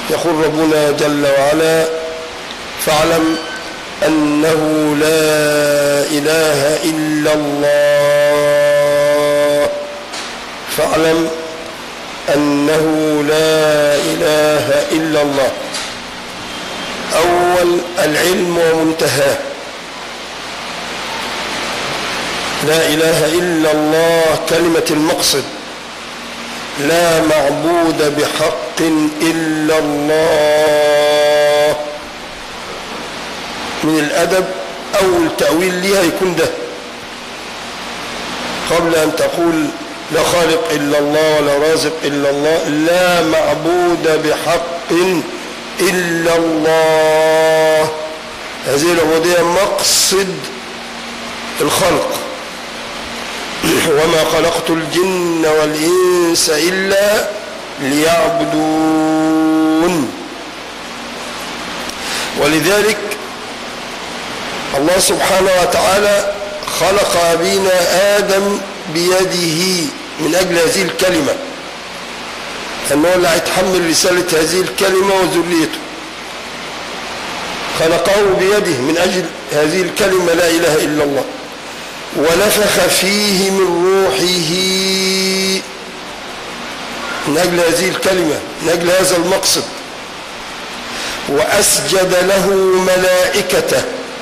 يقول ربنا جل وعلا فاعلم أنه لا إله إلا الله فاعلم أنه لا إله إلا الله أول العلم ومنتهاه لا إله إلا الله كلمة المقصد لا معبود بحق إلا الله من الأدب أول تأويل لها يكون ده قبل أن تقول لا خالق إلا الله ولا رازق إلا الله لا معبود بحق إلا الله هذه العبودية مقصد الخلق وما خلقت الجن والإنس إلا ليعبدون ولذلك الله سبحانه وتعالى خلق أبينا آدم بيده من أجل هذه الكلمة أنه اللي هيتحمل رسالة هذه الكلمة وذريته خلقه بيده من أجل هذه الكلمة لا إله إلا الله ونفخ فيه من روحه من أجل هذه الكلمة من أجل هذا المقصد وأسجد له ملائكته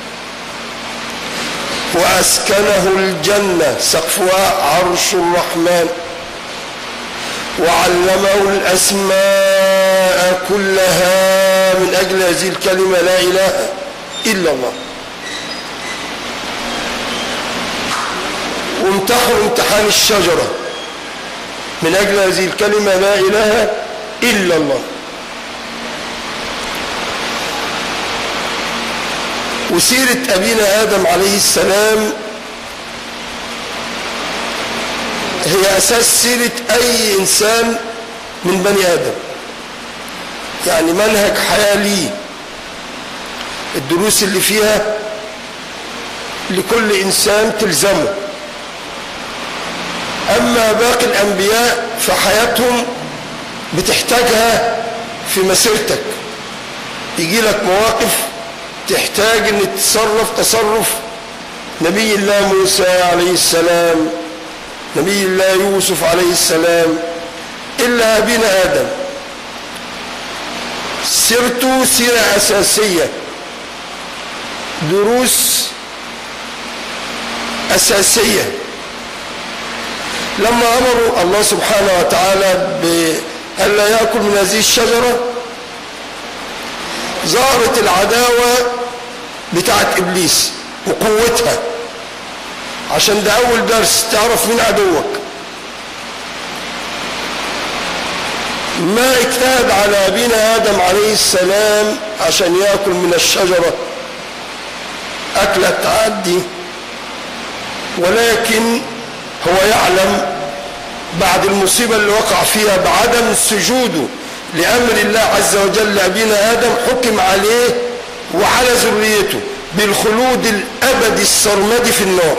وأسكنه الجنة سقفها عرش الرحمن وعلمه الأسماء كلها من أجل هذه الكلمة لا إله إلا الله وامتحنوا امتحان الشجرة من أجل هذه الكلمة لا إله إلا الله وسيرة أبينا آدم عليه السلام هي أساس سيرة أي إنسان من بني آدم يعني منهج حياة ليه الدروس اللي فيها لكل إنسان تلزمه أما باقي الأنبياء فحياتهم بتحتاجها في مسيرتك يجي لك مواقف تحتاج ان تتصرف تصرف نبي الله موسى عليه السلام نبي الله يوسف عليه السلام إلا أبينا آدم سيرته سيرة أساسية دروس أساسية لما أمروا الله سبحانه وتعالى بألا يأكل من هذه الشجرة ظهرت العداوة بتاعت إبليس وقوتها عشان ده أول درس تعرف مين عدوك ما اجتهد على أبينا آدم عليه السلام عشان يأكل من الشجرة أكلة تعدي ولكن هو يعلم بعد المصيبة اللي وقع فيها بعدم سجوده لأمر الله عز وجل لأبينا آدم حكم عليه وعلى ذريته بالخلود الأبدي السرمدي في النار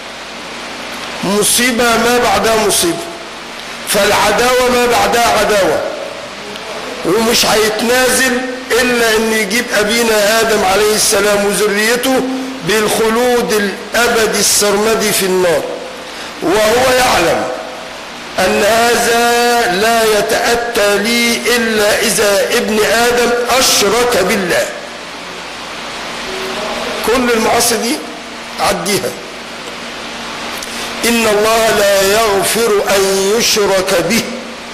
مصيبة ما بعدها مصيبة فالعداوة ما بعدها عداوة ومش هيتنازل إلا أن يجيب أبينا آدم عليه السلام وذريته بالخلود الأبدي السرمدي في النار وهو يعلم أن هذا لا يتأتى لي إلا إذا ابن آدم أشرك بالله كل المعاصي دي عديها إن الله لا يغفر أن يشرك به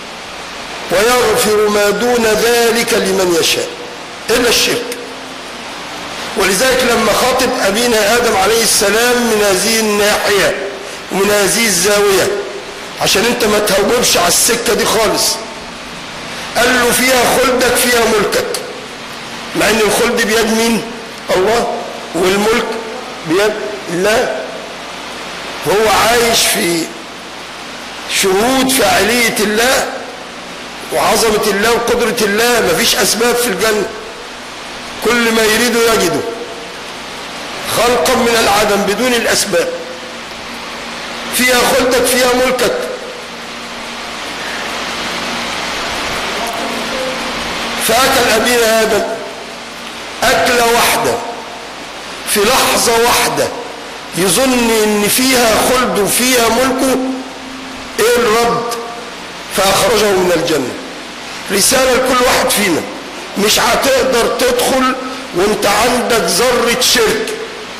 ويغفر ما دون ذلك لمن يشاء إلا الشرك ولذلك لما خاطب أبينا آدم عليه السلام من هذه الناحية ومن هذه الزاوية عشان انت ما تهوبش على السكة دي خالص قال له فيها خلدك فيها ملكك مع ان الخلد بيد مين الله والملك بيد الله هو عايش في شهود فاعلية الله وعظمة الله وقدرة الله مفيش أسباب في الجنة كل ما يريده يجده خلقا من العدم بدون الأسباب فيها خلدك فيها ملكك فأكل أبينا آدم أكلة واحدة في لحظة واحدة يظن إن فيها خلد وفيها ملكه إيه الرد فأخرجه من الجنة رسالة لكل واحد فينا مش هتقدر تدخل وانت عندك ذرة شرك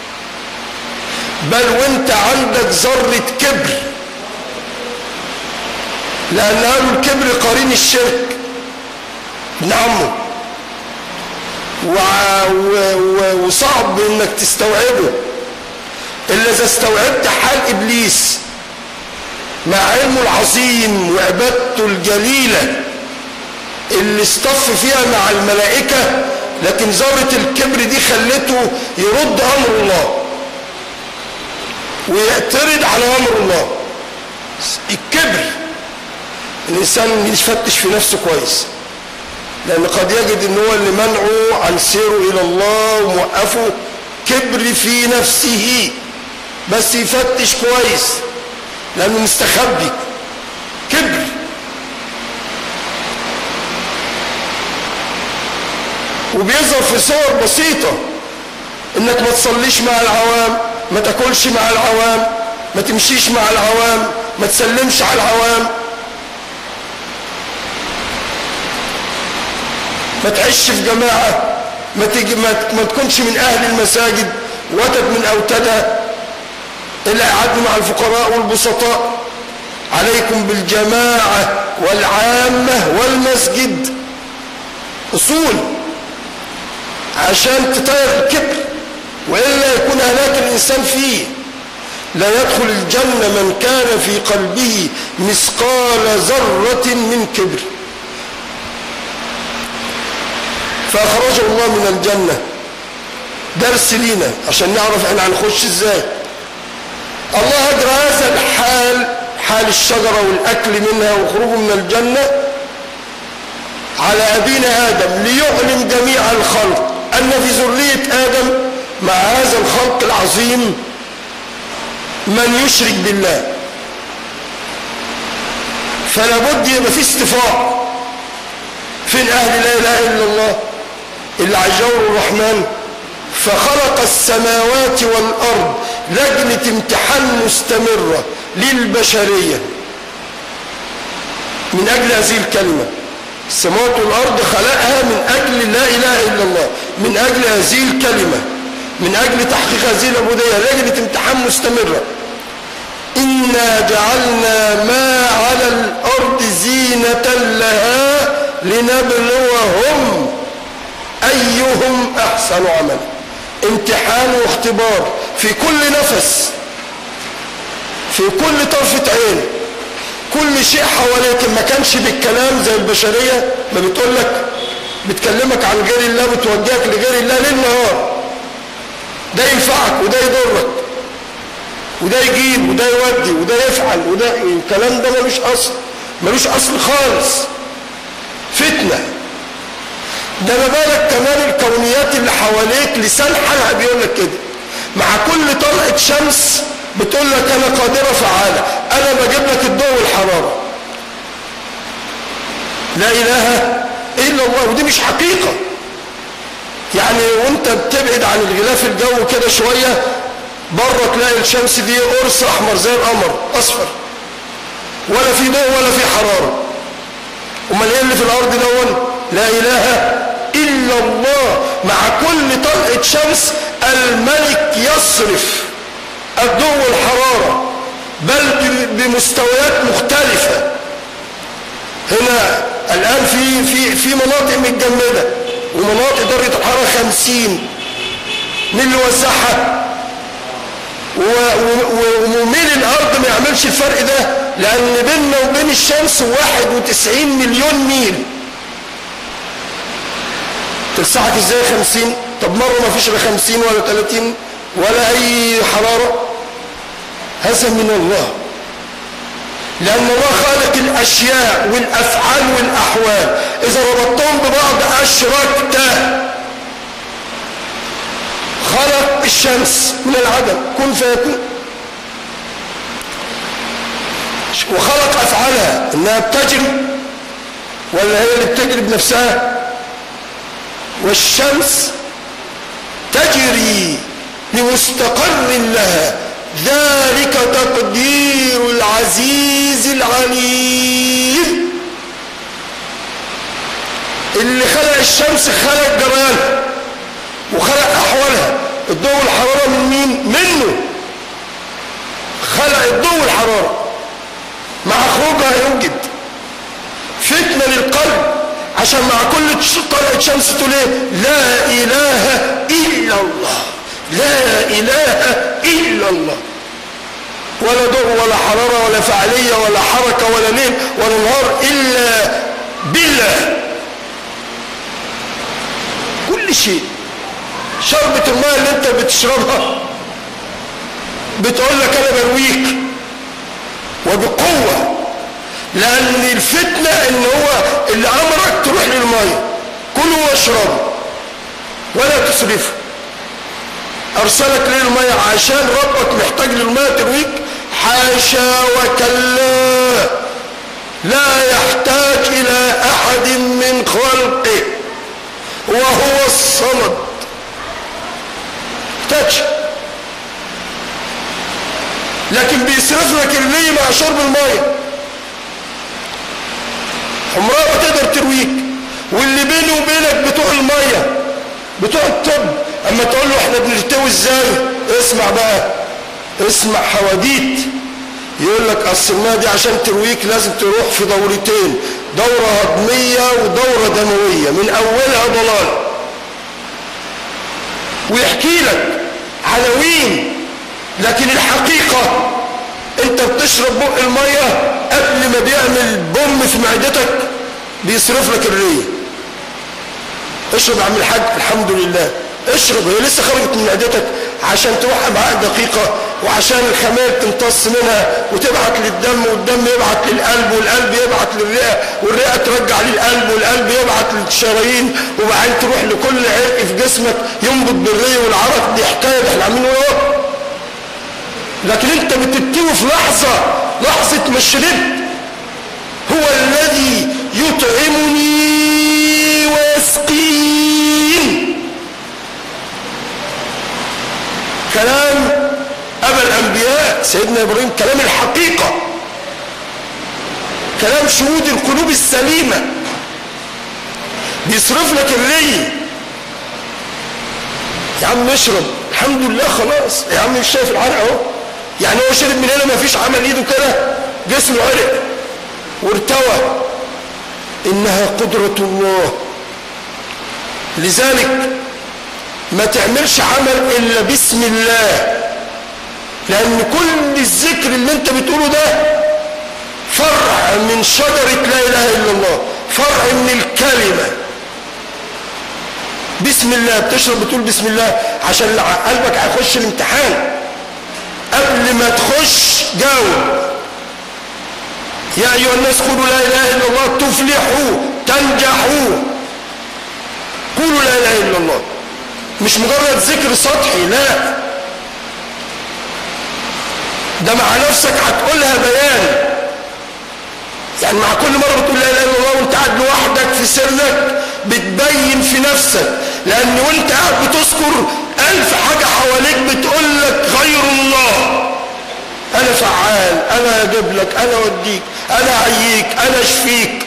بل وانت عندك ذرة كبر لأن قالوا الكبر قرين الشرك ابن عمه وصعب انك تستوعبه الا اذا استوعبت حال ابليس مع علمه العظيم وعبادته الجليله اللي اصطف فيها مع الملائكه لكن ذره الكبر دي خلته يرد امر الله ويعترض على امر الله الكبر الانسان يفتش في نفسه كويس لان قد يجد ان هو اللي منعه عن سيره الى الله وموقفه كبر في نفسه بس يفتش كويس لانه مستخبي كبر وبيظهر في صور بسيطة انك ما تصليش مع العوام ما تاكلش مع العوام ما تمشيش مع العوام ما تسلمش على العوام ما تعيش في جماعة ما, تيجي ما, ما تكونش من أهل المساجد وتد من أوتدها إلا قعد مع الفقراء والبسطاء عليكم بالجماعة والعامة والمسجد أصول عشان تطير الكبر وإلا يكون هلاك الإنسان فيه لا يدخل الجنة من كان في قلبه مثقال ذرة من كبر فأخرجه الله من الجنة درس لينا عشان نعرف احنا هنخش ازاي الله أجرى هذا الحال حال الشجرة والأكل منها وخروجه من الجنة على أبينا آدم ليعلم جميع الخلق أن في ذرية آدم مع هذا الخلق العظيم من يشرك بالله فلا بد يبقى في استفاء فين أهل لا إله إلا الله اللي عجور الرحمن فخلق السماوات والأرض لجنة امتحان مستمرة للبشرية من أجل هذه الكلمة السماوات والأرض خلقها من أجل لا إله إلا الله من أجل هذه الكلمة من أجل تحقيق هذه العبودية لجنة امتحان مستمرة إنا جعلنا ما على الأرض زينة لها لنبلوهم أيهم أحسن عملا امتحان واختبار في كل نفس في كل طرفة عين كل شيء حواليك ما كانش بالكلام زي البشرية ما بتقول لك بتكلمك عن غير الله بتوجهك لغير الله ليل نهار ده ينفعك وده يضرك وده يجيب وده يودي وده يفعل وده الكلام ده ملوش اصل ملوش اصل خالص فتنه ده ما بالك كمان الكونيات اللي حواليك لسان حالها بيقول لك كده مع كل طلعة شمس بتقول لك انا قادرة فعالة انا بجيب لك الضوء والحرارة لا اله الا الله ودي مش حقيقة يعني وانت بتبعد عن الغلاف الجو كده شوية بره تلاقي الشمس دي قرص احمر زي القمر اصفر ولا في ضوء ولا في حرارة امال ايه اللي في الارض دون لا اله الا الله مع كل طلعة شمس الملك يصرف الضوء والحرارة بل بمستويات مختلفة هنا الآن في في في مناطق متجمدة ومناطق درجة الحرارة 50 مين اللي وزعها؟ ومين الأرض ما يعملش الفرق ده؟ لأن بيننا وبين الشمس 91 مليون ميل تلسعك ازاي 50 طب مرة ما فيش لا 50 ولا 30 ولا أي حرارة هذا من الله لأن الله خالق الأشياء والأفعال والأحوال إذا ربطتهم ببعض أشركت خلق الشمس من العدم كن فيكون وخلق أفعالها إنها بتجري ولا هي اللي بتجري بنفسها والشمس تجري لمستقر لها ذلك تقدير العزيز العليم اللي خلق الشمس خلق جمالها وخلق احوالها الضوء والحراره من مين منه خلق الضوء والحراره مع خروجها يوجد فتنه للقلب عشان مع كل طلعت شمس تقول ايه لا اله الا الله لا اله الا الله ولا ضوء ولا حراره ولا فعاليه ولا حركه ولا ليل ولا نهار الا بالله كل شيء شربة الماء اللي انت بتشربها بتقول لك انا برويك وبقوة لان الفتنة ان هو اللي امرك تروح للماء كلوا واشربوا ولا تسرفوا ارسلك للماء عشان ربك محتاج للماء ترويك حاشا وكلا لا يحتاج الى احد من خلقه وهو الصمد محتاجش لكن بيصرف لك النية مع شرب المية عمرها ما تقدر ترويك واللي بينه وبينك بتوع المية بتوع الطب اما تقول له احنا بنرتوي ازاي اسمع بقى اسمع حواديت يقول لك اصل المية دي عشان ترويك لازم تروح في دورتين دورة هضمية ودورة دموية من اولها ضلال ويحكي لك عناوين لكن الحقيقة انت بتشرب بق المية قبل ما بيعمل بوم في معدتك بيصرف لك الرية اشرب يا عم الحاج الحمد لله اشرب هي لسه خرجت من معدتك عشان تروح معاك دقيقة وعشان الخمائر تمتص منها وتبعت للدم والدم يبعت للقلب والقلب يبعت للرئة والرئة ترجع للقلب والقلب يبعت للشرايين وبعدين تروح لكل عرق في جسمك ينبض بالري والعرق دي حكاية ده احنا عاملين ايه لكن انت بتبتوي في لحظة لحظة ما شربت هو الذي يطعمني ويسقين كلام أبا الأنبياء سيدنا إبراهيم كلام الحقيقة كلام شهود القلوب السليمة بيصرف لك الري يا عم اشرب الحمد لله خلاص يا عم مش شايف العرق اهو يعني هو شرب من هنا ما فيش عمل ايده كده جسمه عرق وارتوى انها قدرة الله لذلك ما تعملش عمل الا باسم الله لان كل الذكر اللي انت بتقوله ده فرع من شجرة لا اله الا الله فرع من الكلمة بسم الله بتشرب بتقول بسم الله عشان قلبك هيخش الامتحان قبل ما تخش جاوب يا ايها الناس قولوا لا اله الا الله تفلحوا تنجحوا قولوا لا اله الا الله مش مجرد ذكر سطحي لا ده مع نفسك هتقولها بيان يعني مع كل مرة بتقول لا اله الا الله وانت قاعد لوحدك في سرك بتبين في نفسك لان وانت قاعد بتذكر الف حاجة حواليك بتقول لك غير الله انا فعال انا اجيب لك انا اوديك انا اعييك انا اشفيك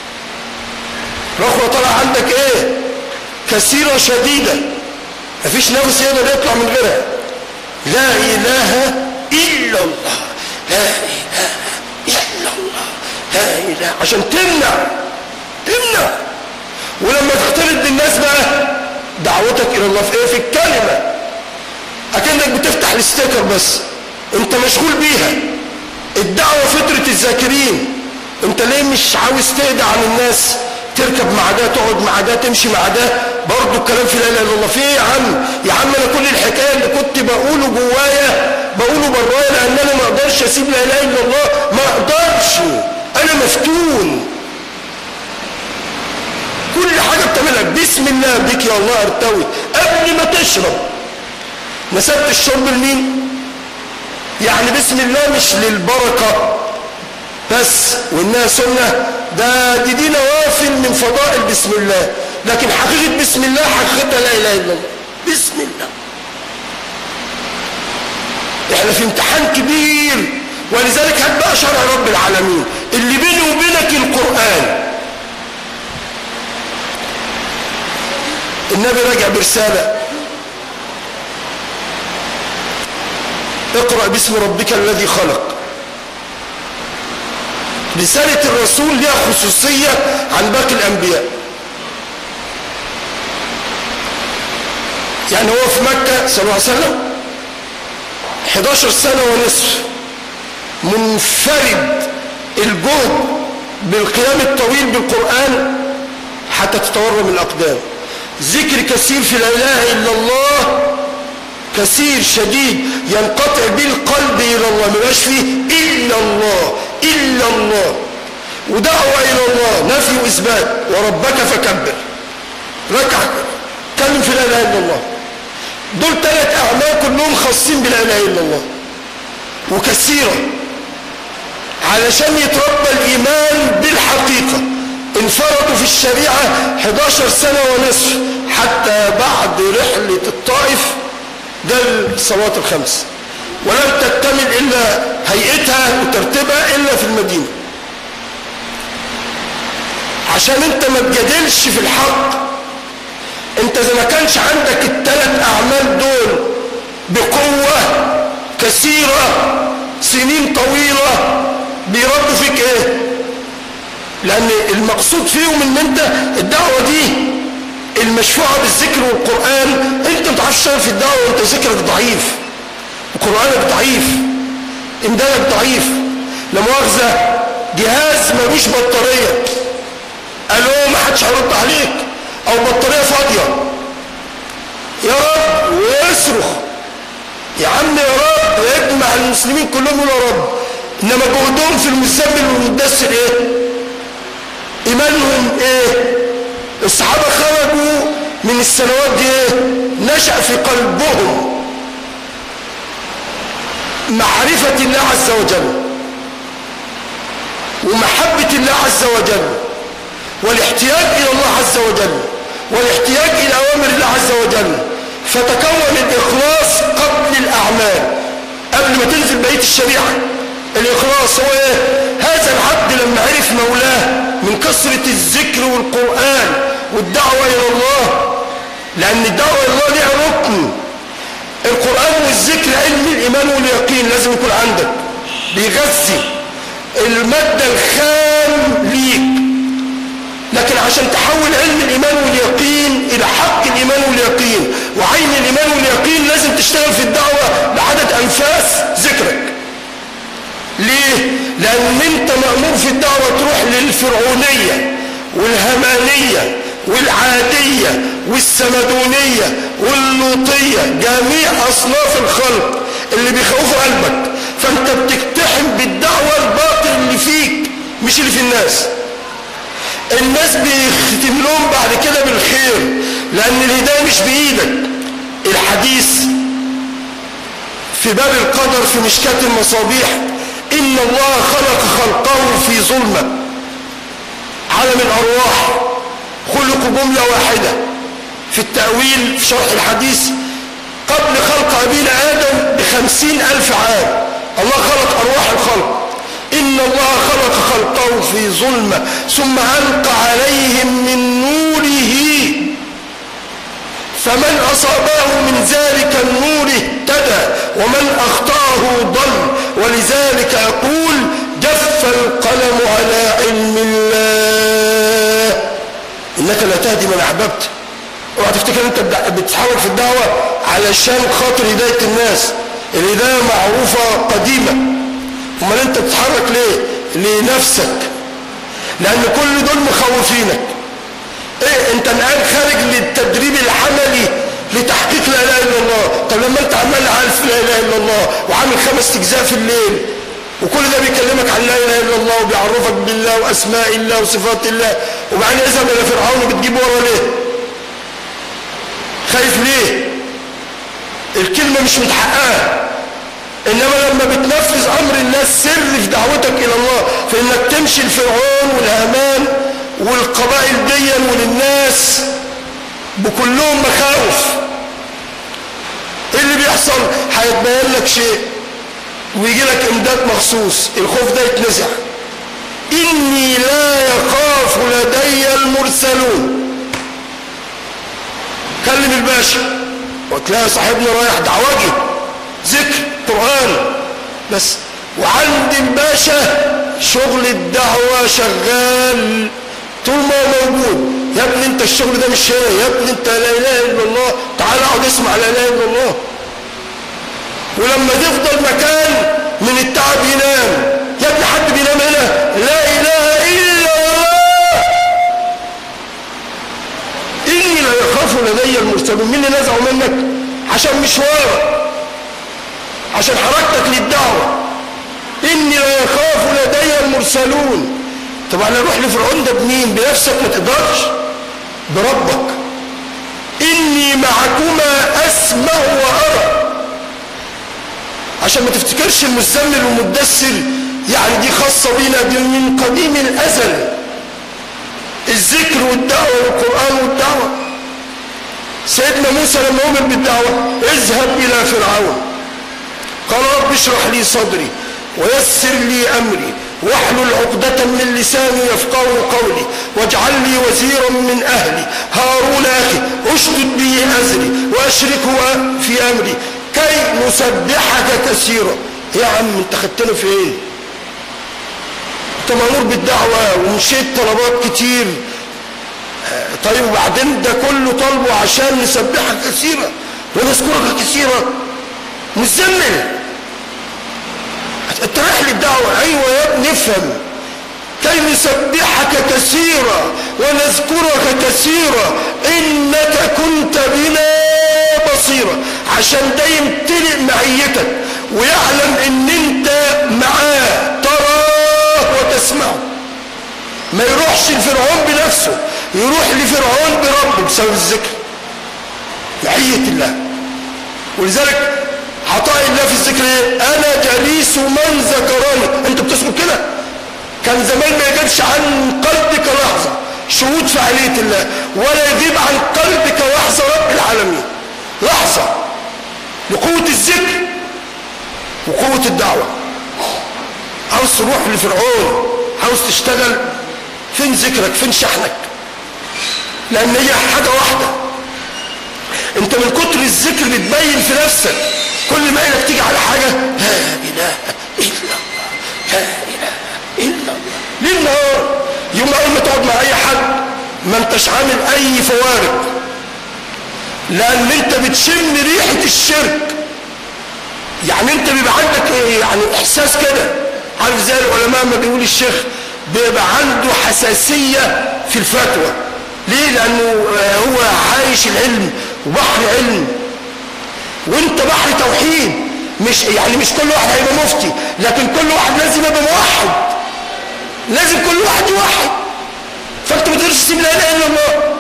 رخوة طلع عندك ايه كثيرة شديدة مفيش نفس يقدر يطلع من غيرها لا اله الا الله لا اله الا الله لا اله عشان تمنع تمنع ولما تختلط بالناس بقى دعوتك الى الله في ايه في الكلمة اكنك بتفتح الاستيكر بس انت مشغول بيها الدعوة فطرة الذاكرين انت ليه مش عاوز تهدى عن الناس تركب مع ده تقعد مع ده تمشي مع ده برضه الكلام في لا اله الا الله في ايه يا عم يا عم انا كل الحكايه اللي كنت بقوله جوايا بقوله برايا لان انا ما اقدرش اسيب لا اله الا الله ما اقدرش انا مفتون كل حاجه بتعملها بسم الله بك يا الله ارتوي قبل ما تشرب نسبت الشرب لمين يعني بسم الله مش للبركه بس وانها سنه ده دي دي نوافل من فضائل بسم الله لكن حقيقة بسم الله حقيقتها لا إله إلا الله بسم الله احنا في امتحان كبير ولذلك هات بقى شرع رب العالمين اللي بيني وبينك القرآن النبي راجع برسالة اقرأ باسم ربك الذي خلق رسالة الرسول لها خصوصية عن باقي الأنبياء يعني هو في مكة صلى الله عليه وسلم 11 سنة ونصف منفرد الجهد بالقيام الطويل بالقرآن حتى تتورم الأقدام ذكر كثير في لا إله إلا الله كثير شديد ينقطع به القلب إلى الله ما يبقاش فيه إلا الله إلا الله ودعوة إلى الله نفي وإثبات وربك فكبر ركع كلم في لا إله إلا الله دول ثلاث أعمال كلهم خاصين بلا إله إلا الله وكثيرة علشان يتربى الإيمان بالحقيقة انفردوا في الشريعة 11 سنة ونصف حتى بعد رحلة الطائف ده الصلوات الخمس ولم تكتمل إلا هيئتها وترتيبها إلا في المدينة عشان انت ما تجادلش في الحق انت اذا ما كانش عندك الثلاث اعمال دول بقوة كثيرة سنين طويلة بيردوا فيك ايه لان المقصود فيهم ان انت الدعوة دي المشفوعة بالذكر والقرآن انت ما تعرفش تشتغل في الدعوة وانت ذكرك ضعيف وقرآنك ضعيف امدادك ضعيف لا مؤاخذة جهاز ملوش بطارية الو ما حدش هيرد عليك او بطارية فاضية يا رب ويصرخ يا عم يا رب يجمع المسلمين كلهم يقولوا يا رب انما جهدهم في المسبل والمدثر ايه ايمانهم ايه الصحابة خرجوا من السنوات دي ايه نشأ في قلبهم معرفة الله عز وجل ومحبة الله عز وجل والاحتياج إلى الله عز وجل والاحتياج إلى أوامر الله عز وجل فتكون الإخلاص قبل الأعمال قبل ما تنزل بقية الشريعة الإخلاص هو إيه؟ هذا العبد لما عرف مولاه من كثرة الذكر والقرآن والدعوة إلى الله لأن الدعوة إلى الله لها ركن القرآن والذكر علم الإيمان واليقين لازم يكون عندك بيغذي المادة الخام ليك لكن عشان تحول علم الإيمان واليقين إلى حق الإيمان واليقين وعين الإيمان واليقين لازم تشتغل في الدعوة بعدد أنفاس ذكرك ليه؟ لأن أنت مأمور في الدعوة تروح للفرعونية والهمانية والعادية والسمدونية واللوطية جميع أصناف الخلق اللي بيخوفوا قلبك فأنت بتقتحم بالدعوة الباطل اللي فيك مش اللي في الناس الناس بيختم لهم بعد كده بالخير لأن الهداية مش بإيدك الحديث في باب القدر في مشكاة المصابيح إن الله خلق خلقه في ظلمة عالم الأرواح خلقوا جملة واحدة في التأويل في شرح الحديث قبل خلق أبينا آدم بخمسين ألف عام الله خلق أرواح الخلق إن الله خلق خلقه في ظلمة ثم ألقى عليهم من نوره فمن أصابه من ذلك النور اهتدى ومن أخطاه ضل ولذلك أقول جف القلم على علم الله إنك لا تهدي من أحببت اوعى تفتكر انت بتتحرك في الدعوة علشان خاطر هداية الناس الهداية معروفة قديمة امال انت بتتحرك ليه لنفسك لان كل دول مخوفينك ايه انت الان خارج للتدريب العملي لتحقيق لا اله الا الله طب لما انت عمال عارف لا اله الا الله وعامل خمس اجزاء في الليل وكل ده بيكلمك عن لا اله الا الله وبيعرفك بالله واسماء الله وصفات الله وبعدين اذهب الى فرعون بتجيب ورا ليه خايف ليه الكلمه مش متحققه انما لما بتنفذ امر الله السر في دعوتك الى الله في انك تمشي الفرعون والهامان والقبائل دي وللناس بكلهم مخاوف ايه اللي بيحصل هيتبين لك شيء ويجي لك امداد مخصوص الخوف ده يتنزع اني لا يخاف لدي المرسلون كلم الباشا وتلاقي صاحبنا رايح دعوجي ذكر قرآن بس وعند الباشا شغل الدعوة شغال طول ما هو موجود يا ابني انت الشغل ده مش هنا يا ابني انت لا اله الا الله تعال اقعد اسمع لا اله الا الله ولما تفضل مكان من التعب ينام يا ابني حد بينام هنا لا اله الا الله اني لا يخاف لدي المرسلون مين اللي نزعوا منك عشان مشوارك عشان حركتك للدعوه اني لا يخاف لدي المرسلون طب انا اروح لفرعون ده بمين بنفسك ما تقدرش بربك اني معكما اسمع وارى عشان ما تفتكرش المزمل والمدثر يعني دي خاصه بينا دي من قديم الازل الذكر والدعوه والقران والدعوه سيدنا موسى لما امر بالدعوه اذهب الى فرعون قال رب اشرح لي صدري ويسر لي امري واحلل عقدة من لساني يفقه قولي واجعل لي وزيرا من اهلي هارون اخي اشدد به ازري واشركه في امري كي نسبحك كثيرا يا عم انت خدتنا فين انت مامور بالدعوة ومشيت طلبات كتير طيب وبعدين ده كله طلبه عشان نسبحك كثيرا ونذكرك كثيرا مزمل انت رايح للدعوة ايوه يا ابني افهم كي نسبحك كثيرا ونذكرك كثيرا انك كنت بنا بصيرا عشان ده يمتلئ معيتك ويعلم ان انت معاه تراه وتسمعه ما يروحش لفرعون بنفسه يروح لفرعون بربه بسبب الذكر معية الله ولذلك عطاء الله في الذكر ايه انا جليس من ذكرني انت بتذكر كده كان زمان ما يجيبش عن قلبك لحظه شهود فعاليه الله ولا يغيب عن قلبك لحظه رب العالمين لحظه لقوه الذكر وقوه الدعوه عاوز تروح لفرعون عاوز تشتغل فين ذكرك فين شحنك لان هي حاجه واحده انت من كتر الذكر بتبين في نفسك كل ما انك تيجي على حاجة لا اله الا الله لا اله الا الله ليل نهار يوم اول ما تقعد مع اي حد ما انتش عامل اي فوارق لان انت بتشم ريحة الشرك يعني انت بيبقى عندك ايه يعني احساس كده عارف زي العلماء ما بيقول الشيخ بيبقى عنده حساسية في الفتوى ليه لانه هو عايش العلم وبحر علم وانت بحر توحيد مش يعني مش كل واحد هيبقى مفتي لكن كل واحد لازم يبقى موحد لازم كل واحد يوحد فانت ما تقدرش تسيب لا اله الا الله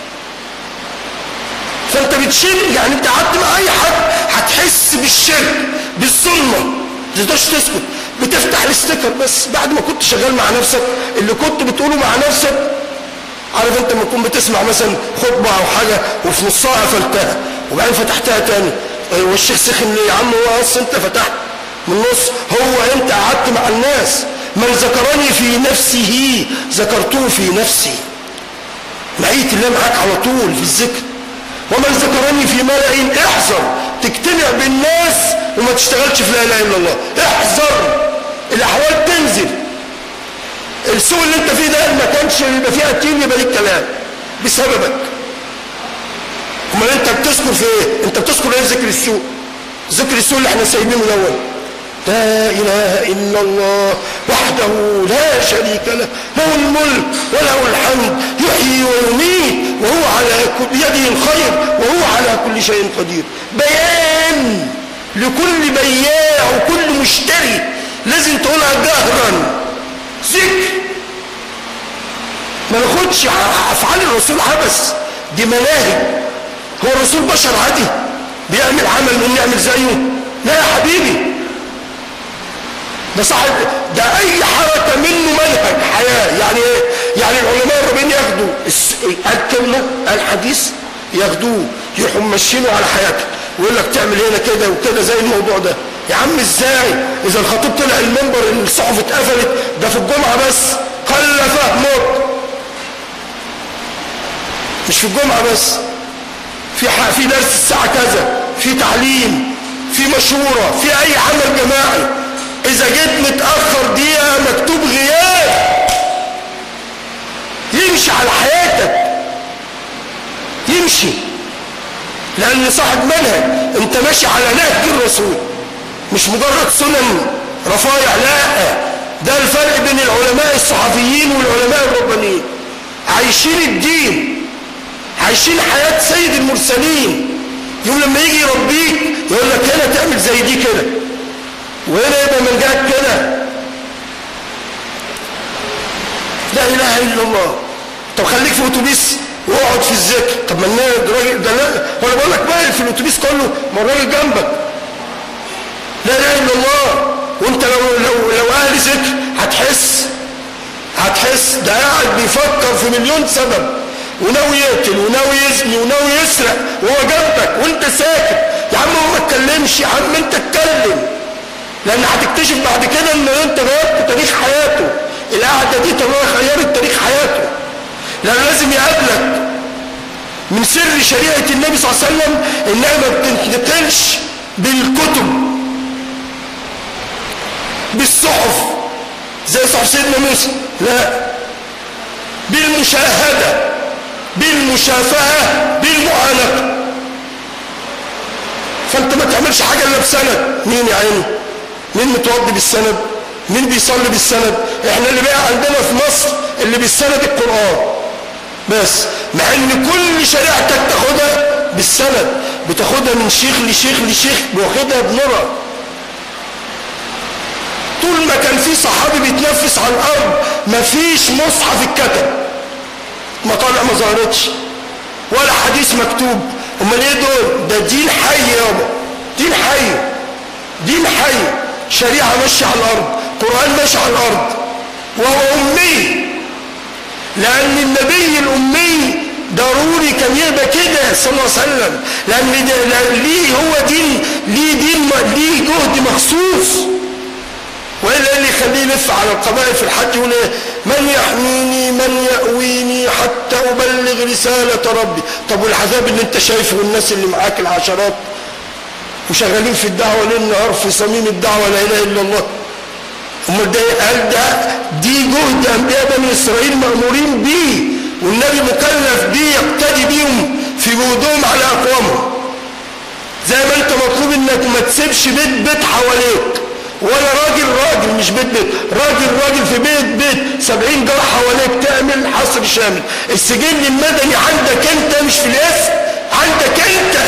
فانت بتشم يعني انت قعدت مع اي حد هتحس بالشرك بالظلمه ما تقدرش تسكت بتفتح الاستيكر بس بعد ما كنت شغال مع نفسك اللي كنت بتقوله مع نفسك عارف انت لما تكون بتسمع مثلا خطبه او حاجه وفي نصها قفلتها وبعدين فتحتها تاني والشيخ سخن ليه يا عم هو اصل انت فتحت من النص هو انت قعدت مع الناس من ذكرني في نفسه ذكرته في نفسي معية الله معاك على طول في الذكر ومن ذكرني في ملأ احذر تجتمع بالناس وما تشتغلش في لا اله الا الله احذر الاحوال تنزل السوق اللي انت فيه ده ما كانش يبقى فيه اتين يبقى ليك كلام بسببك امال انت بتذكر في ايه انت بتذكر ايه ذكر السوء ذكر السوء اللي احنا سايبينه الاول لا اله الا الله وحده لا شريك له له الملك وله الحمد يحيي ويميت وهو على بيده الخير وهو على كل شيء قدير بيان لكل بياع وكل مشتري لازم تقولها جهرا ذكر ما ناخدش افعال الرسول عبث دي مناهج هو الرسول بشر عادي بيعمل عمل من نعمل زيه لا يا حبيبي ده صاحب ده اي حركه منه منهج حياه يعني ايه يعني العلماء الربانيين ياخدوا الكلمة الحديث ياخدوه يروحوا ماشيينه على حياتك ويقول لك تعمل هنا كده وكده زي الموضوع ده يا عم ازاي اذا الخطيب طلع المنبر الصحف اتقفلت ده في الجمعة بس قل فهمك مش في الجمعة بس في في درس الساعة كذا في تعليم في مشورة في اي عمل جماعي اذا جيت متأخر دقيقة مكتوب غياب يمشي على حياتك يمشي لان صاحب منهج انت ماشي على نهج الرسول مش مجرد سنن رفايع لا ده الفرق بين العلماء الصحفيين والعلماء الربانيين عايشين الدين عايشين حياة سيد المرسلين يوم لما يجي يربيك يقول لك هنا تعمل زي دي كده وهنا يبقى منجاك كده لا اله الا الله طب خليك في اتوبيس واقعد في الذكر طب ما الراجل ده لا وانا بقول لك بقى في الاتوبيس كله ما الراجل جنبك لا اله الا الله وانت لو لو لو اهل ذكر هتحس هتحس ده قاعد بيفكر في مليون سبب وناوي يقتل وناوي يزني وناوي يسرق وهو جنبك وانت ساكت يا عم هو ما اتكلمش يا عم انت اتكلم لان هتكتشف بعد كده ان انت غيرت تاريخ حياته القعده دي طبعا غيرت تاريخ حياته لان لازم يقابلك من سر شريعه النبي صلى الله عليه وسلم انها ما بتنتقلش بالكتب بالصحف زي صحف سيدنا موسى لا بالمشاهده بالمشافهه بالمعانقه فانت ما تعملش حاجه الا بسند مين يا عيني مين متوضي بالسند مين بيصلي بالسند احنا اللي بقى عندنا في مصر اللي بالسند القرآن بس مع ان كل شريعتك تاخدها بالسند بتاخدها من شيخ لشيخ لشيخ واخدها بنورة طول ما كان في صحابي بيتنفس على الارض مفيش مصحف اتكتب مطالع ما ظهرتش ولا حديث مكتوب امال ايه دول ده دين حي يابا دين حي دين حي شريعه ماشيه على الارض قران ماشي على الارض وهو امي لان النبي الامي ضروري كان يبقى كده صلى الله عليه وسلم لان ليه هو دين ليه دين ليه جهد مخصوص والا اللي يخليه يلف على القبائل في الحج يقول ايه من يحميني من يأويني حتى أبلغ رسالة ربي طب والعذاب اللي انت شايفه والناس اللي معاك العشرات وشغالين في الدعوة ليل نهار في صميم الدعوة لا إله إلا الله امال ده قال ده دي جهد أنبياء بني إسرائيل مأمورين بيه والنبي مكلف بيه يقتدي بيهم في جهودهم على أقوامهم زي ما انت مطلوب انك ما تسيبش بيت بيت حواليك ولا راجل راجل مش بيت بيت راجل راجل في بيت بيت سبعين جار حواليك تعمل حصر شامل السجل المدني عندك انت مش في الاسم عندك انت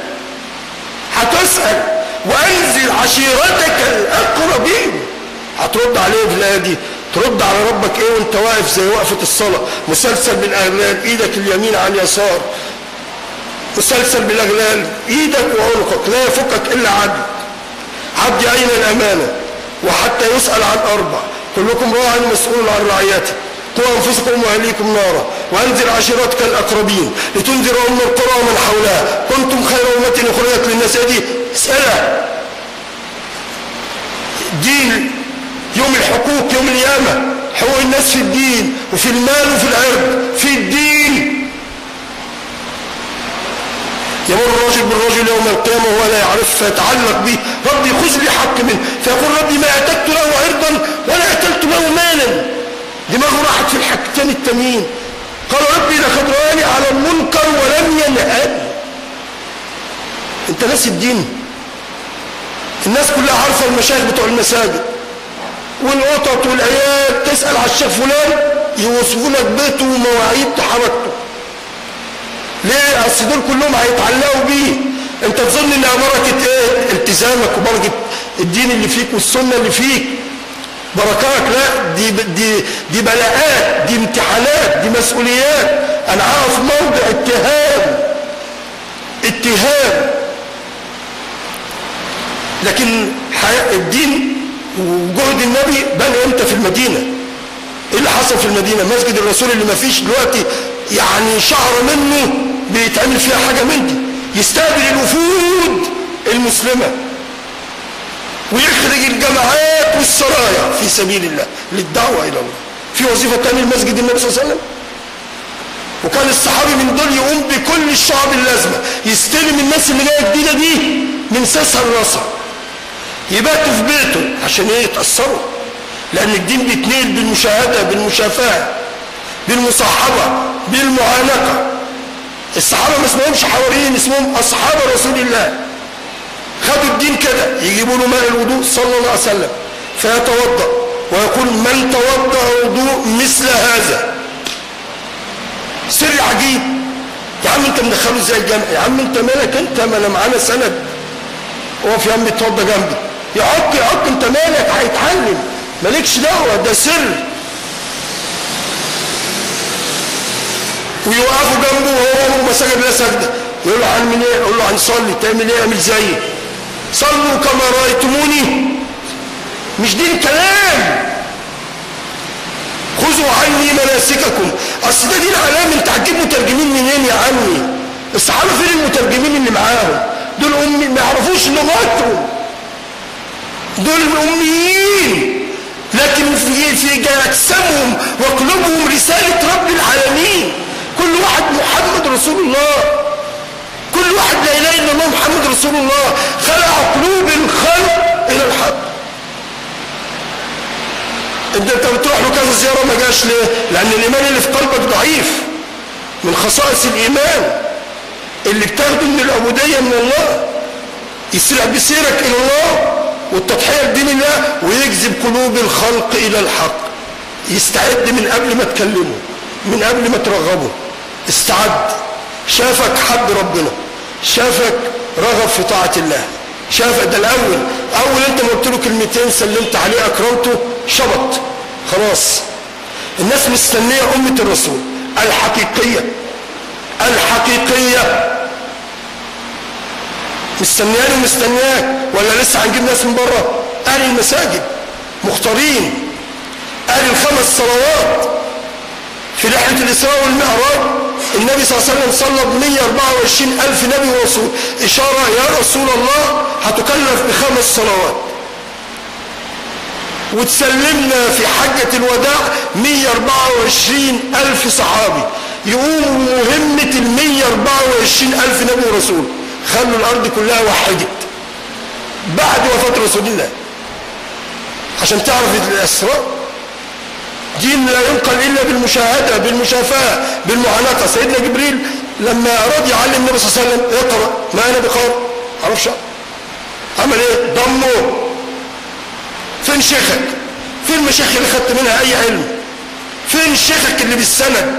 هتسأل وانزل عشيرتك الاقربين هترد عليه في الايه دي ترد على ربك ايه وانت واقف زي وقفة الصلاة مسلسل بالاغلال ايدك اليمين على اليسار مسلسل بالاغلال ايدك وعنقك لا يفكك الا عدل عبد أين الأمانة وحتى يسأل عن أربع كلكم راع مسؤول عن رعيته قوا أنفسكم وأهليكم نارا وأنذر عشيرتك الأقربين لتنذر أم القرى ومن حولها كنتم خير أمة أخرجت للناس دي اسألها دين يوم الحقوق يوم القيامة حقوق الناس في الدين وفي المال وفي العرض في الدين يمر الرجل بالرجل يوم القيامة وهو لا يعرف فيتعلق به ربي خذ لي حق منه فيقول ربي ما اعتدت له عرضا ولا اعتدت له مالا دماغه راحت في الحاجتين التانيين قال ربي لقد راني على المنكر ولم ينهاني انت ناسي الدين الناس كلها عارفه المشايخ بتوع المساجد والقطط والعيال تسال على الشيخ فلان يوصفوا لك بيته ومواعيد حركته ليه اصل دول كلهم هيتعلقوا بيه انت تظن انها بركه ايه التزامك وبركه الدين اللي فيك والسنه اللي فيك بركات لا دي دي دي بلاءات دي امتحانات دي مسؤوليات انا عارف موضع اتهام اتهام لكن الدين وجهد النبي بنى امتى في المدينه ايه اللي حصل في المدينة مسجد الرسول اللي ما فيش دلوقتي يعني شعر منه بيتعمل فيها حاجة من دي يستقبل الوفود المسلمة ويخرج الجماعات والسرايا في سبيل الله للدعوة إلى الله في وظيفة تانية لمسجد النبي صلى الله عليه وسلم وكان الصحابي من دول يقوم بكل الشعب اللازمة يستلم الناس اللي جاية جديدة دي من ساسها لراسها يباتوا في بيته عشان ايه يتأثروا لأن الدين بيتنقل بالمشاهدة بالمشافاة بالمصاحبة بالمعانقة الصحابة ما اسمهمش حواريين اسمهم أصحاب رسول الله خدوا الدين كده يجيبوا له ماء الوضوء صلى الله عليه وسلم فيتوضأ ويقول من توضأ وضوء مثل هذا سر عجيب يا عم انت مدخله ازاي الجامع يا عم انت مالك انت ما انا معانا سند اقف يا عم اتوضى جنبي يعك يعك انت مالك هيتعلم مالكش دعوه ده سر ويوقفوا جنبه وهو ما سجد لا سجده يقول له عن ايه يقول له هنصلي تعمل ايه اعمل زيي صلوا كما رايتموني مش دي الكلام خذوا عني مناسككم اصل ده دين علام انت هتجيب مترجمين منين يا عمي الصحابه فين المترجمين اللي معاهم دول امي ما يعرفوش لغتهم دول اميين لكن في في اجسامهم وقلوبهم رساله رب العالمين كل واحد محمد رسول الله كل واحد لا اله الا الله محمد رسول الله خلع قلوب الخلق الى الحق انت انت بتروح له كذا زياره ما جاش ليه لان الايمان اللي في قلبك ضعيف من خصائص الايمان اللي بتاخده من العبوديه من الله يسرع بسيرك الى الله والتضحيه لدين الله ويجذب قلوب الخلق الى الحق يستعد من قبل ما تكلمه من قبل ما ترغبه استعد شافك حب ربنا شافك رغب في طاعه الله شاف ده الاول اول انت ما قلت له كلمتين سلمت عليه اكرمته شبط خلاص الناس مستنيه امه الرسول الحقيقيه الحقيقيه مستنياني ومستنياك ولا لسه هنجيب ناس من بره اهل المساجد مختارين اهل الخمس صلوات في رحله الاسراء والمعراج النبي صلى الله عليه وسلم صلى ب 124 ألف نبي ورسول إشارة يا رسول الله هتكلف بخمس صلوات وتسلمنا في حجة الوداع 124 ألف صحابي يقوموا مهمة ال 124 ألف نبي ورسول خلوا الأرض كلها وحدت بعد وفاة رسول الله عشان تعرف الأسرار دين لا ينقل إلا بالمشاهدة بالمشافاة بالمعانقة سيدنا جبريل لما أراد يعلم النبي صلى الله عليه وسلم اقرأ ما أنا بقارئ عرفش عمل إيه ضمه فين شيخك فين المشايخ اللي خدت منها أي علم فين شيخك اللي بالسند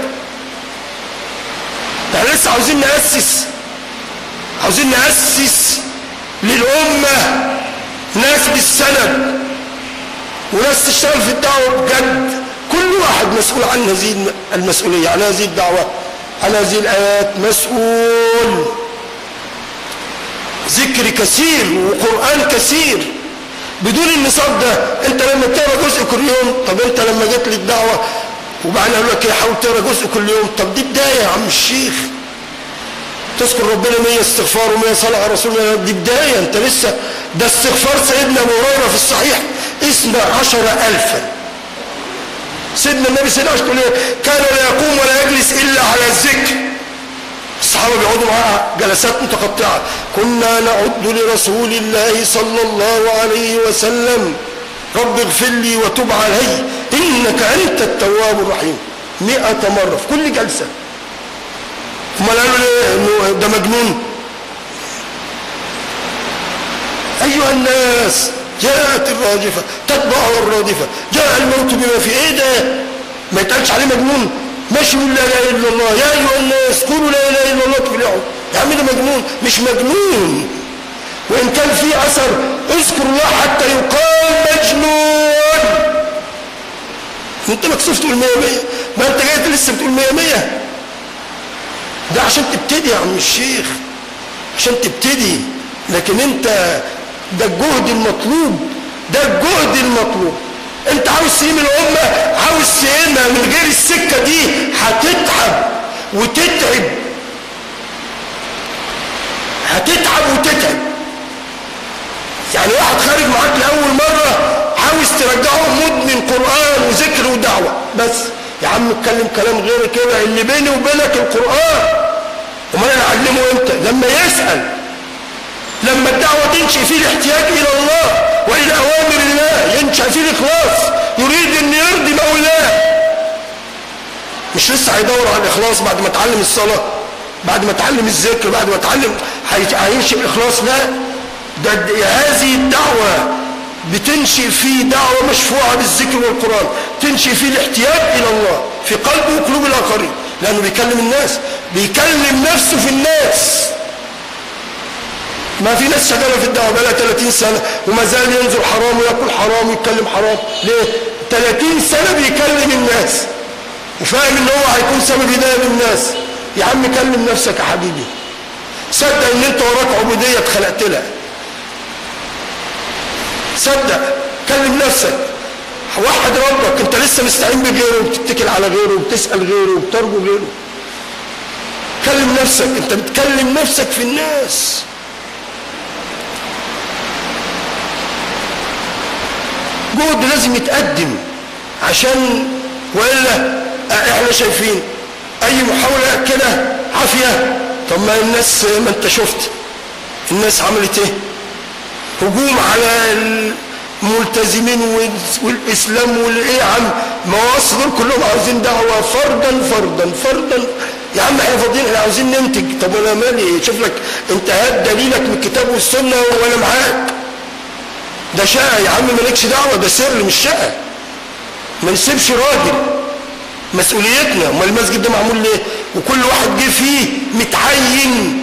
احنا لسه عاوزين نأسس عاوزين نأسس للأمة ناس بالسند وناس تشتغل في الدعوة بجد كل واحد مسؤول عن هذه المسؤولية عن هذه الدعوة عن هذه الآيات مسؤول ذكر كثير وقرآن كثير بدون النصاب ده انت لما تقرا جزء كل يوم طب انت لما جت لي الدعوه وبعدين اقول لك ايه حاول تقرا جزء كل يوم طب دي بدايه يا عم الشيخ تذكر ربنا 100 استغفار و100 صلاه على رسول الله دي بدايه انت لسه ده استغفار سيدنا ابو هريره في الصحيح اثنى عشر الفا سيدنا النبي سيدنا عشر ايه كان لا يقوم ولا يجلس الا على الذكر الصحابه بيقعدوا معاه جلسات متقطعه كنا نعد لرسول الله صلى الله عليه وسلم رب اغفر لي وتب علي انك انت التواب الرحيم مئة مرة في كل جلسة امال قالوا ليه انه ده مجنون ايها الناس جاءت الراجفة تتبعها الرادفة جاء الموت بما في ايه ده ما يتقالش عليه مجنون ماشي يقول لا اله الا الله يا ايها الناس قولوا لا اله الا الله تفلحوا يا عم ده مجنون مش مجنون وان كان في اثر اذكر الله حتى يقال مجنون انت مكسوف تقول 100 100 ما انت جاي لسه بتقول 100 100 ده عشان تبتدي يا عم الشيخ عشان تبتدي لكن انت ده الجهد المطلوب ده الجهد المطلوب انت عاوز تقيم الامه عاوز تقيمها من غير السكه دي هتتعب وتتعب هتتعب وتتعب يعني واحد خارج معاك لاول مره عاوز ترجعه مدمن قران وذكر ودعوه بس يا عم اتكلم كلام غير كده اللي بيني وبينك القران امال انا اعلمه امتى لما يسال لما الدعوه تنشئ فيه الاحتياج الى الله والى اوامر الله ينشا فيه الاخلاص يريد ان يرضي مولاه مش لسه هيدور على الاخلاص بعد ما اتعلم الصلاه بعد ما اتعلم الذكر بعد ما اتعلم هينشئ الاخلاص لا ده هذه الدعوه بتنشئ فيه دعوه مشفوعه بالذكر والقران تنشئ فيه الاحتياج الى الله في قلبه وقلوب الاخرين لانه بيكلم الناس بيكلم نفسه في الناس ما في ناس شغاله في الدعوه بقى 30 سنه وما زال ينزل حرام وياكل حرام ويتكلم حرام ليه 30 سنه بيكلم الناس وفاهم ان هو هيكون سبب هدايه للناس يا عم كلم نفسك يا حبيبي صدق ان انت وراك عبوديه اتخلقت لها صدق كلم نفسك وحد ربك انت لسه مستعين بغيره وبتتكل على غيره وبتسال غيره وبترجو غيره كلم نفسك انت بتكلم نفسك في الناس جهد لازم يتقدم عشان والا احنا شايفين اي محاولة كده عافية طب ما الناس ما انت شفت الناس عملت ايه هجوم على الملتزمين والاسلام والايه يا عم ما هو دول كلهم عاوزين دعوه فردا فردا فردا يا عم احنا فاضيين احنا عاوزين ننتج طب انا مالي شوف لك انت هات دليلك من الكتاب والسنه وانا معاك ده شقه يا عم مالكش دعوه ده سر مش شقه ما نسيبش راجل مسؤوليتنا امال المسجد ده معمول ليه وكل واحد جه فيه متعين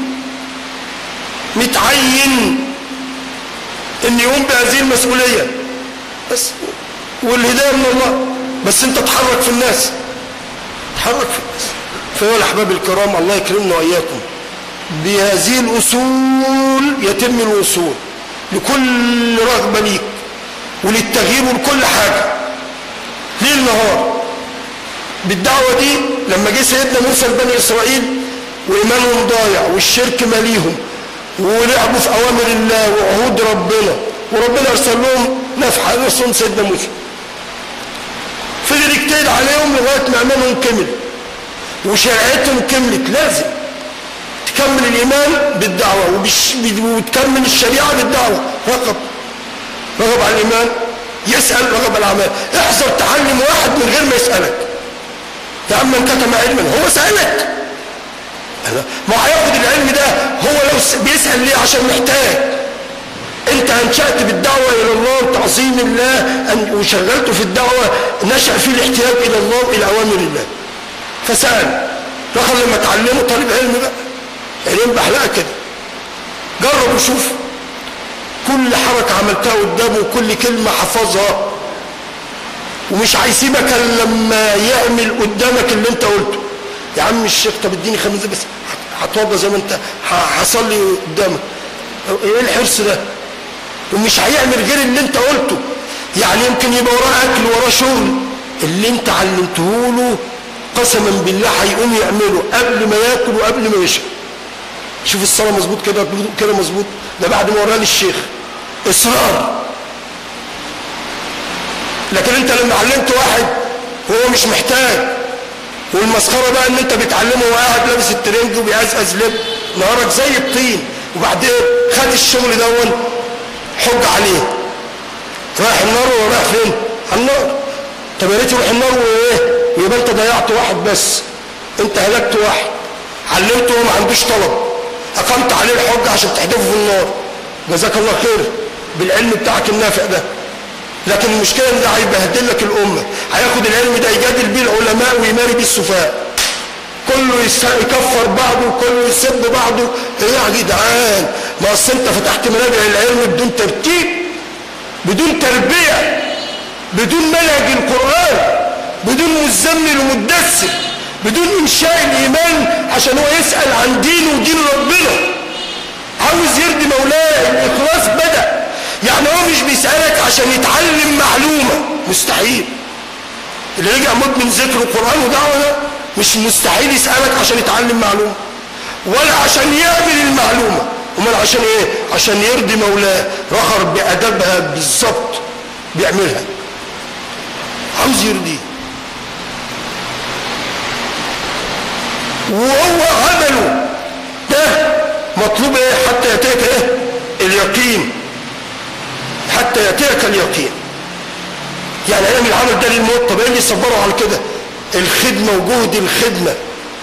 متعين ان يقوم بهذه المسؤوليه بس والهدايه من الله بس انت تحرك في الناس تحرك في الناس فيا الاحباب الكرام الله يكرمنا واياكم بهذه الاصول يتم الوصول لكل رغبه ليك وللتغيير ولكل حاجه ليل نهار بالدعوه دي لما جه سيدنا موسى لبني اسرائيل وايمانهم ضايع والشرك ماليهم ولعبوا في اوامر الله وعهود ربنا وربنا ارسل لهم نفحه رسول سيدنا موسى فضل يجتهد عليهم لغايه ما ايمانهم كمل وشريعتهم كملت لازم تكمل الايمان بالدعوه وبش... وتكمل الشريعه بالدعوه رغب رغب على الايمان يسال رغب على الاعمال احذر تعلم واحد من غير ما يسالك يا عم من كتم علما هو سالك ما هياخد العلم ده هو لو بيسال ليه عشان محتاج انت انشأت بالدعوة الى الله وتعظيم الله أن وشغلته في الدعوة نشأ فيه الاحتياج الى الله والى اوامر الله فسأل رخل لما تعلمه طالب علم بقى عينين بحلقة كده جرب وشوف كل حركة عملتها قدامه وكل كلمة حفظها ومش هيسيبك الا لما يعمل قدامك اللي انت قلته يا عم الشيخ طب اديني خمس دقايق بس هتوضى زي ما انت هصلي قدامك ايه الحرص ده ومش هيعمل غير اللي انت قلته يعني يمكن يبقى وراه اكل وراه شغل اللي انت علمته له قسما بالله هيقوم يعمله قبل ما ياكل وقبل ما يشرب شوف الصلاه مظبوط كده كده مظبوط ده بعد ما وراه للشيخ اصرار لكن انت لما علمت واحد وهو مش محتاج والمسخره بقى ان انت بتعلمه وهو قاعد لابس الترنج وبيقزقز لب نهارك زي الطين وبعدين خد الشغل دون حج عليه رايح النار ولا رايح فين؟ على النار طب يا ريت يروح النار وايه؟ ويبقى انت ضيعت واحد بس انت هلكت واحد علمته وما عندوش طلب اقمت عليه الحجه عشان تحدفه في النار جزاك الله خير بالعلم بتاعك النافع ده لكن المشكله ان ده هيبهدل لك الامه هياخد العلم ده يجادل بيه العلماء ويماري بيه السفهاء كله يكفر بعضه وكله يسب بعضه ايه يا جدعان ما اصل انت فتحت منابع العلم بدون ترتيب بدون تربيه بدون منهج القران بدون مزمل ومدثر بدون انشاء الايمان عشان هو يسال عن دينه ودين ربنا عاوز يرضي مولاه الاخلاص بدا يعني هو مش بيسالك عشان يتعلم معلومه مستحيل اللي رجع مدمن ذكر القرآن ودعوة ده مش مستحيل يسألك عشان يتعلم معلومة ولا عشان يعمل المعلومة امال عشان ايه عشان يرضي مولاه رخر بأدبها بالظبط بيعملها عاوز يرضيه وهو عمله ده مطلوب ايه حتى يأتيك ايه اليقين حتى يأتيك اليقين يعني ايام العمل ده للموت طب ايه اللي يصبروا على كده الخدمة وجهد الخدمة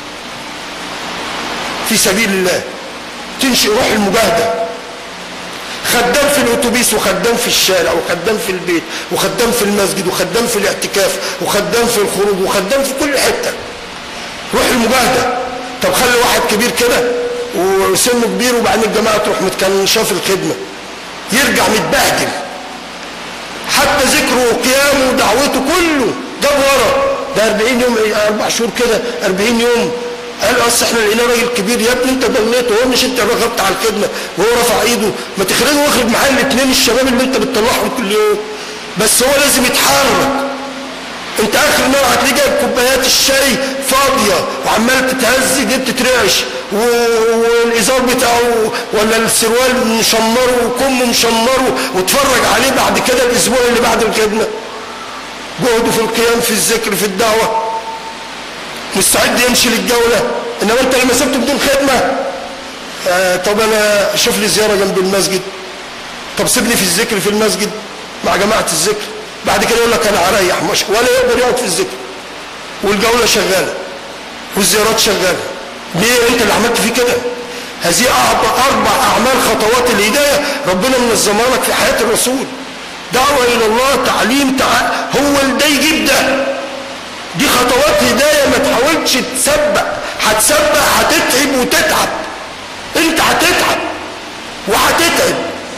في سبيل الله تنشئ روح المجاهدة خدام في الاتوبيس وخدام في الشارع وخدام في البيت وخدام في المسجد وخدام في الاعتكاف وخدام في الخروج وخدام في كل حتة روح المجاهدة طب خلي واحد كبير كده وسنه كبير وبعدين الجماعة تروح متكنشاه في الخدمة يرجع متبهدل حتى ذكره وقيامه ودعوته كله جاب ورا ده 40 يوم اربع شهور كده 40 يوم قال اصل احنا لقينا راجل كبير يا ابني انت ضليت وهو مش انت رغبت على الخدمه وهو رفع ايده ما تخرجه واخرج معاه الاثنين الشباب اللي انت بتطلعهم كل يوم بس هو لازم يتحرك انت اخر مره هتلاقيه جايب كوبايات الشاي فاضيه وعمال تتهز جبت ترعش والازار بتاعه ولا السروال مشمره وكمه مشمره وتفرج عليه بعد كده الاسبوع اللي بعد الخدمه جهده في القيام في الذكر في الدعوه مستعد يمشي للجوله انما انت لما سبته بدون خدمه آه طب انا شوف لي زياره جنب المسجد طب سيبني في الذكر في المسجد مع جماعه الذكر بعد كده يقول لك انا هريح مش ولا يقدر يقعد في الذكر والجوله شغاله والزيارات شغاله ليه انت اللي عملت فيه كده هذه اربع اعمال خطوات الهدايه ربنا منظمها لك في حياه الرسول دعوه الى الله تعليم تع... هو ده يجيب ده دي خطوات هدايه ما تحاولش تسبق هتسبق هتتعب وتتعب انت هتتعب وهتتعب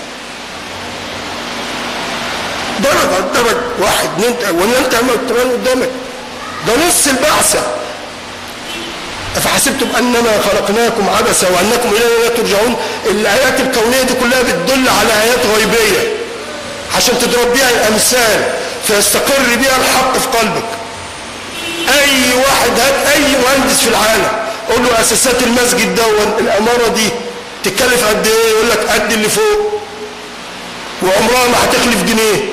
درجة درجة واحد اتنين ولا انت عمال تبان قدامك ده نص البعثة أفحسبتم أنما خلقناكم عبثا وأنكم إلينا لا ترجعون الآيات الكونية دي كلها بتدل على آيات غيبية عشان تضرب بيها الأمثال فيستقر بيها الحق في قلبك أي واحد هات أي مهندس في العالم قول له أساسات المسجد دون العمارة دي تتكلف قد إيه يقول لك قد اللي فوق وعمرها ما هتخلف جنيه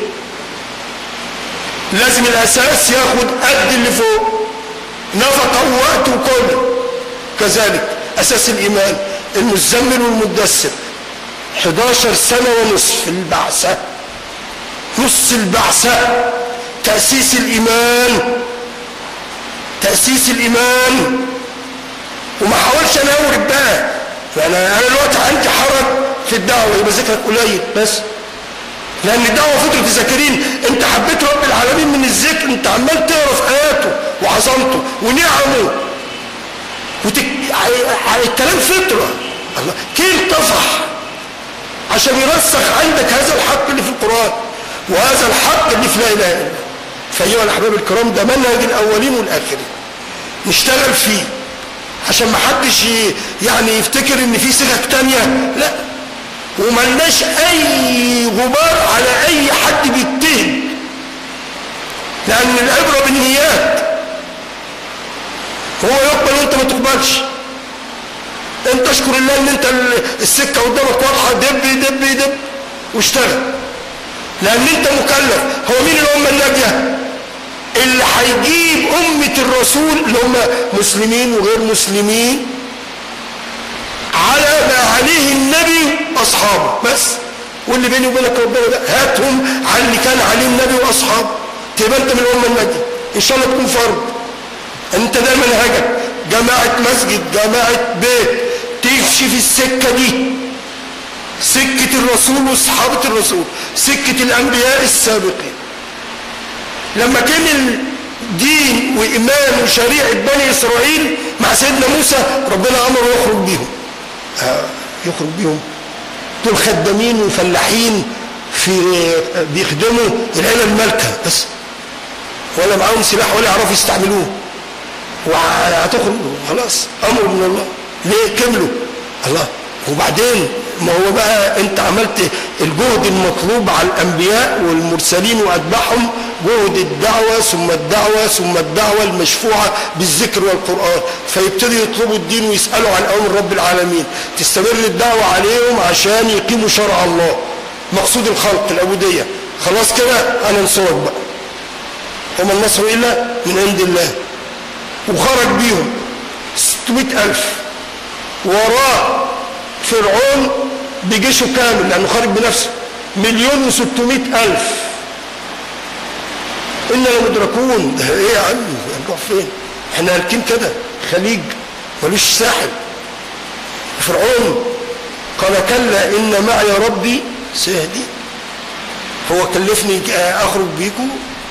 لازم الأساس ياخد قد اللي فوق نفقة ووقت وكل كذلك أساس الإيمان المزمل والمدثر 11 سنة ونصف البعثة نص البعثة تأسيس الإيمان تأسيس الإيمان وما حاولش أنا أورد بقى فأنا أنا دلوقتي عندي حرج في الدعوة يبقى ذكرك قليل بس لأن الدعوة فترة الذاكرين أنت حبيت رب العالمين من الذكر أنت عمال تقرا في آياته وعظمته ونعمه وتك... الكلام فطرة الله كيف طفح عشان يرسخ عندك هذا الحق اللي في القرآن وهذا الحق اللي في لا إله إلا الله فأيها الأحباب الكرام ده منهج الأولين والآخرين نشتغل فيه عشان ما حدش يعني يفتكر ان في سكك تانية لا وملناش اي غبار على اي حد بيتهم لان العبرة بالنيات هو يقبل وانت ما تقبلش انت اشكر الله ان انت السكة قدامك واضحة دب دب دب واشتغل لان انت مكلف هو مين الامة الناجية اللي هيجيب أمة الرسول اللي هم مسلمين وغير مسلمين على ما عليه النبي أصحابه بس واللي بيني وبينك ربنا ده هاتهم على اللي كان عليه النبي وأصحابه تبقى أنت من الأمة الناجية إن شاء الله تكون فرد أنت ده منهجك جماعة مسجد جماعة بيت تمشي في السكة دي سكة الرسول وصحابة الرسول سكة الأنبياء السابقين لما كان الدين وإيمان وشريعة بني إسرائيل مع سيدنا موسى ربنا أمره يخرج بيهم آه يخرج بيهم دول خدامين وفلاحين في بيخدموا العيلة المالكة بس ولا معاهم سلاح ولا يعرفوا يستعملوه وهتخرج خلاص أمر من الله ليه كملوا الله وبعدين ما هو بقى انت عملت الجهد المطلوب على الانبياء والمرسلين واتباعهم جهد الدعوة ثم الدعوة ثم الدعوة المشفوعة بالذكر والقرآن فيبتدوا يطلبوا الدين ويسألوا عن أمر رب العالمين تستمر الدعوة عليهم عشان يقيموا شرع الله مقصود الخلق العبودية خلاص كده أنا انصرك بقى وما النصر إلا من عند الله وخرج بيهم 600 ألف وراه فرعون بجيشه كامل لأنه خارج بنفسه مليون وستمائة ألف إنا لمدركون ده إيه يا عم هنروح فين إحنا هالكين كده خليج ملوش ساحل فرعون قال كلا إن معي ربي سيهدي هو كلفني أخرج بيكم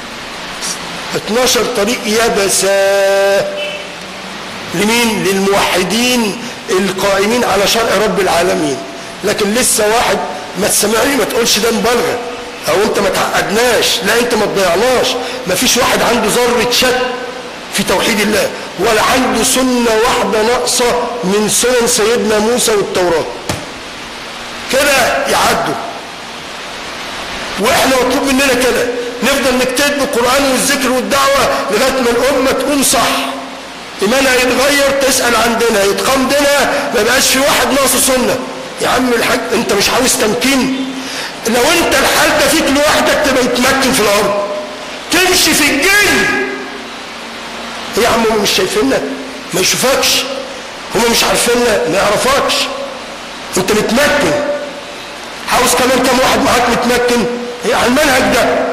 12 طريق يبسا لمين للموحدين القائمين على شرع رب العالمين لكن لسه واحد ما تسمعني ما تقولش ده مبالغه او انت ما تعقدناش لا انت ما تضيعناش ما فيش واحد عنده ذره شك في توحيد الله ولا عنده سنه واحده ناقصه من سنن سيدنا موسى والتوراه كده يعدوا واحنا مطلوب مننا كده نفضل نجتهد بالقران والذكر والدعوه لغايه ما الامه تقوم صح ايمانها يتغير تسال عندنا يتقام دينها ما يبقاش في واحد ناقصه سنه يا عم الحاج انت مش عاوز تمكين لو انت الحال ده فيك لوحدك تبقى يتمكن في الارض تمشي في الجن ايه يا عم هم مش شايفينك ما يشوفكش هم مش عارفيننا ما يعرفكش انت متمكن عاوز كمان كم واحد معاك متمكن هي على المنهج ده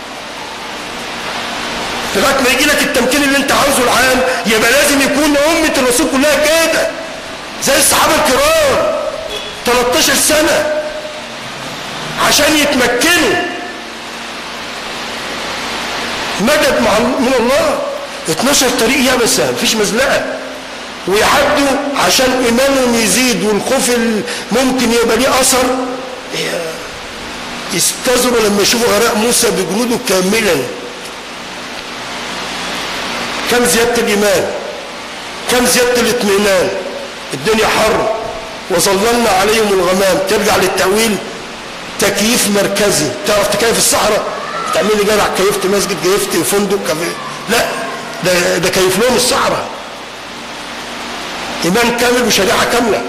لغايه ما يجي لك التمكين اللي انت عاوزه العام يبقى لازم يكون امه الرسول كلها كده زي الصحابه الكرام 13 سنه عشان يتمكنوا مدد مع من الله 12 طريق يابسه مفيش مزلقه ويعدوا عشان ايمانهم يزيد والخوف ممكن يبقى ليه اثر يستزروا لما يشوفوا غراء موسى بجنوده كاملا كم زيادة الإيمان كم زيادة الاطمئنان الدنيا حر وظللنا عليهم الغمام ترجع للتأويل تكييف مركزي تعرف تكيف الصحراء تعمل لي جدع كيفت مسجد كيفت فندق كيف لا ده ده كيف لهم الصحراء ايمان كامل وشجاعه كامله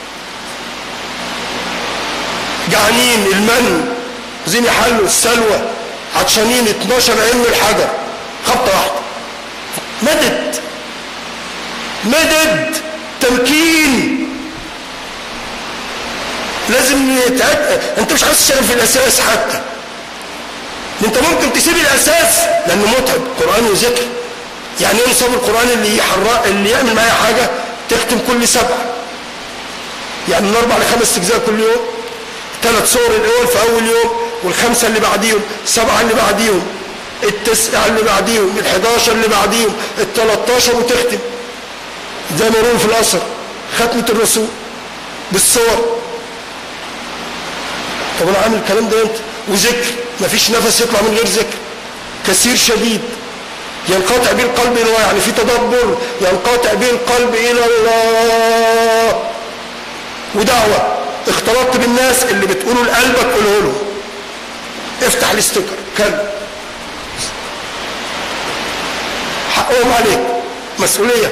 جعانين المن عايزين يحلوا السلوى عطشانين 12 عين من الحجر خبطه واحده مدد مدد تمكين لازم يتأكد انت مش عايز تشتغل في الاساس حتى انت ممكن تسيب الاساس لانه متعب قران وذكر يعني ايه نصاب القران اللي يحرق اللي يعمل معايا حاجه تختم كل سبع يعني من اربع لخمس اجزاء كل يوم ثلاث صور الاول في اول يوم والخمسه اللي بعديهم سبعه اللي بعديهم التسعه اللي بعديهم ال11 اللي بعديهم ال13 وتختم زي ما يقولون في الاثر ختمه الرسول بالصور طب انا عامل الكلام ده امتى وذكر مفيش نفس يطلع من غير ذكر كثير شديد ينقطع به القلب الى الله يعني في تدبر ينقطع به القلب الى الله ودعوه اختلطت بالناس اللي بتقولوا لقلبك قوله له افتح الاستيكر كلم حقهم عليك مسؤوليه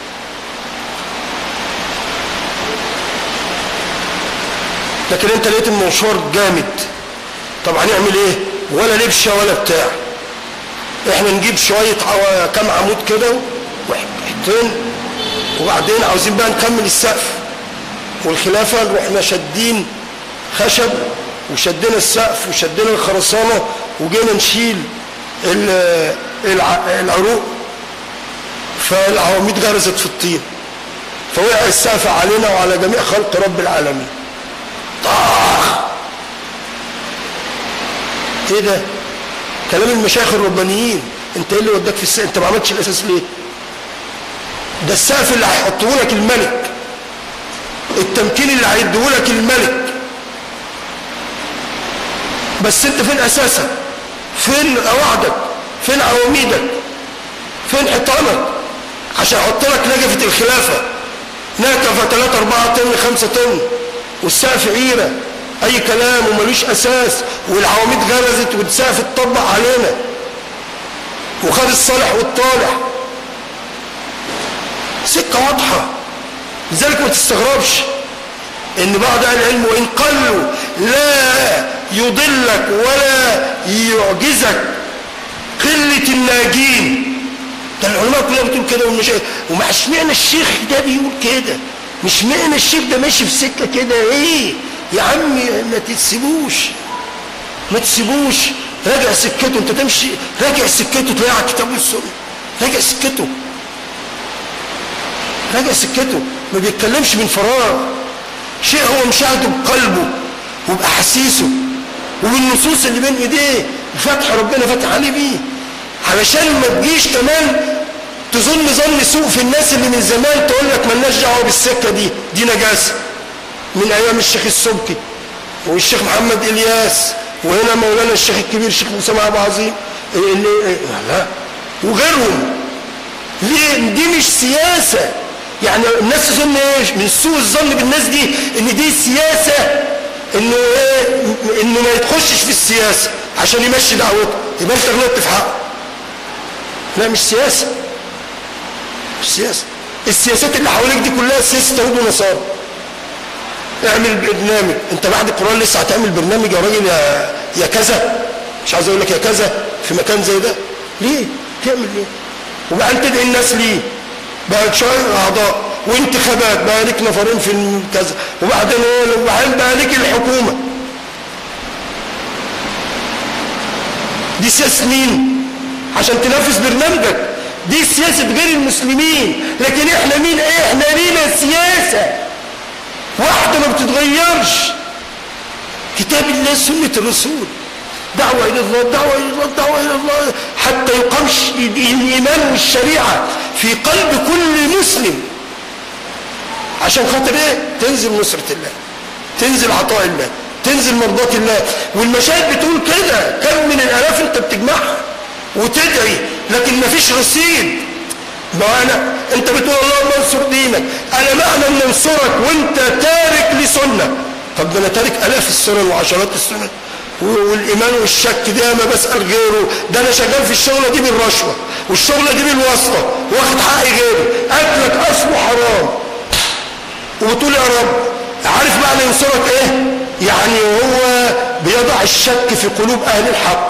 لكن انت لقيت المنشار جامد طب هنعمل ايه ولا لبشه ولا بتاع احنا نجيب شويه كام عمود كده وحتين وبعدين عاوزين بقى نكمل السقف والخلافه رحنا شادين خشب وشدينا السقف وشدينا الخرسانه وجينا نشيل العروق فالعواميد غرزت في الطين فوقع السقف علينا وعلى جميع خلق رب العالمين طاخ ايه ده كلام المشايخ الربانيين انت ايه اللي وداك في السقف انت ما عملتش الاساس ليه ده السقف اللي هيحطه لك الملك التمكين اللي هيديه لك الملك بس انت فين اساسك فين قواعدك فين عواميدك فين حيطانك عشان احط لك نجفه الخلافه نكفه 3 4 طن 5 طن والسقف عيره اي كلام وملوش اساس والعواميد غرزت والسقف اتطبق علينا وخد الصالح والطالح سكة واضحة لذلك ما تستغربش ان بعض اهل العلم وان قلوا لا يضلك ولا يعجزك قلة الناجين ده العلماء كلها بتقول كده والمشايخ ومع اشمعنى الشيخ ده بيقول كده مش معنى الشيخ ده ماشي في سكه كده ايه يا عمي ما تسيبوش ما تسيبوش راجع سكته انت تمشي راجع سكته تلاقيه على الكتاب والسنه راجع سكته راجع سكته ما بيتكلمش من فراغ شيء هو مشاهده بقلبه وبأحاسيسه وبالنصوص اللي بين ايديه فتح ربنا فتح عليه بيه علشان ما تجيش كمان تظن ظن سوء في الناس اللي من زمان تقول لك ملناش دعوه بالسكه دي دي نجاسه من ايام الشيخ السبكي والشيخ محمد الياس وهنا مولانا الشيخ الكبير الشيخ مسامع ابو عظيم اللي لا وغيرهم ليه دي مش سياسه يعني الناس تظن ايه من سوء الظن بالناس دي ان دي سياسه انه ايه انه ما يتخشش في السياسه عشان يمشي دعوته يبقى انت غلطت في حقه لا مش سياسه مش سياسه السياسات اللي حواليك دي كلها سياسه يهود ونصارى اعمل برنامج انت بعد القران لسه هتعمل برنامج يا راجل يا يا كذا مش عايز اقول لك يا كذا في مكان زي ده ليه تعمل ليه وبعدين تدعي الناس ليه بقى شويه اعضاء وانتخابات بقى لك نفرين في كذا وبعدين وبعدين بقى لك الحكومه دي سياسه مين عشان تنفذ برنامجك دي سياسه غير المسلمين لكن احنا مين احنا لينا سياسه واحده ما بتتغيرش كتاب الله سنه الرسول دعوة إلى الله دعوة إلى الله دعوة إلى الله حتى يقام الإيمان والشريعة في قلب كل مسلم عشان خاطر إيه تنزل نصرة الله تنزل عطاء الله تنزل مرضاة الله والمشاهد بتقول كده كم من الآلاف أنت بتجمعها وتدعي لكن مفيش رصيد ما أنا أنت بتقول اللهم انصر دينك أنا معنى أن ننصرك وأنت تارك لسنة طب ده أنا تارك آلاف السنن وعشرات السنن والايمان والشك ده ما بسال غيره ده انا شغال في الشغله دي بالرشوه والشغله دي بالواسطه واخد حق غيري اكلك اصله حرام وبتقول يا رب عارف معنى ينصرك ايه يعني هو بيضع الشك في قلوب اهل الحق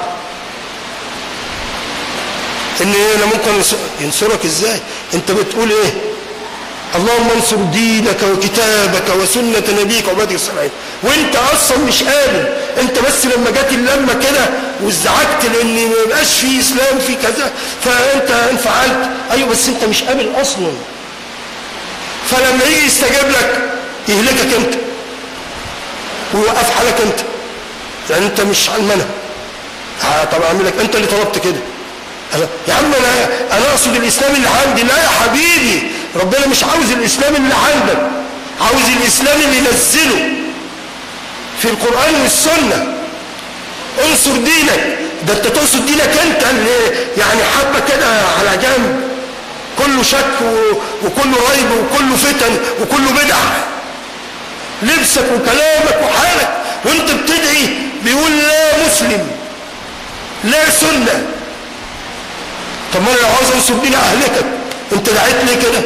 ان انا ممكن ينصرك ازاي انت بتقول ايه اللهم انصر دينك وكتابك وسنة نبيك وعبادك الصالحين وانت اصلا مش قابل انت بس لما جت اللمة كده وازعجت لان ما يبقاش في اسلام في كذا فانت انفعلت ايوه بس انت مش قابل اصلا فلما يجي يستجاب لك يهلكك انت ويوقف حالك انت يعني انت مش على المنهج طب اعمل لك انت اللي طلبت كده يا عم انا انا اقصد الاسلام اللي عندي لا يا حبيبي ربنا مش عاوز الاسلام اللي عندك عاوز الاسلام اللي نزله في القران والسنه انصر دينك ده انت تقصد دينك انت اللي يعني حبه كده على جنب كله شك وكله ريب وكله فتن وكله بدع لبسك وكلامك وحالك وانت بتدعي بيقول لا مسلم لا سنه طب ما انا لو عاوز انصر دين اهلكك انت دعيت ليه كده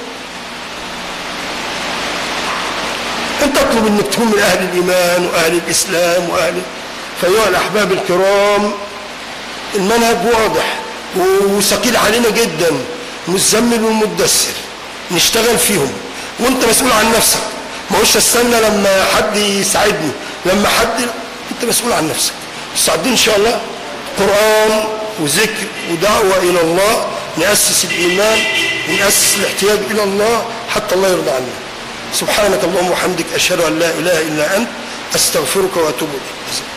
انت اطلب انك تكون من اهل الايمان واهل الاسلام واهل فايها الاحباب الكرام المنهج واضح وثقيل علينا جدا مزمل والمدثر نشتغل فيهم وانت مسؤول عن نفسك ما هوش استنى لما حد يساعدني لما حد انت مسؤول عن نفسك مستعدين ان شاء الله قران وذكر ودعوة إلى الله نأسس الإيمان ونأسس الاحتياج إلى الله حتى الله يرضى عنا سبحانك اللهم وحمدك أشهد أن لا إله إلا أنت أستغفرك وأتوب إليك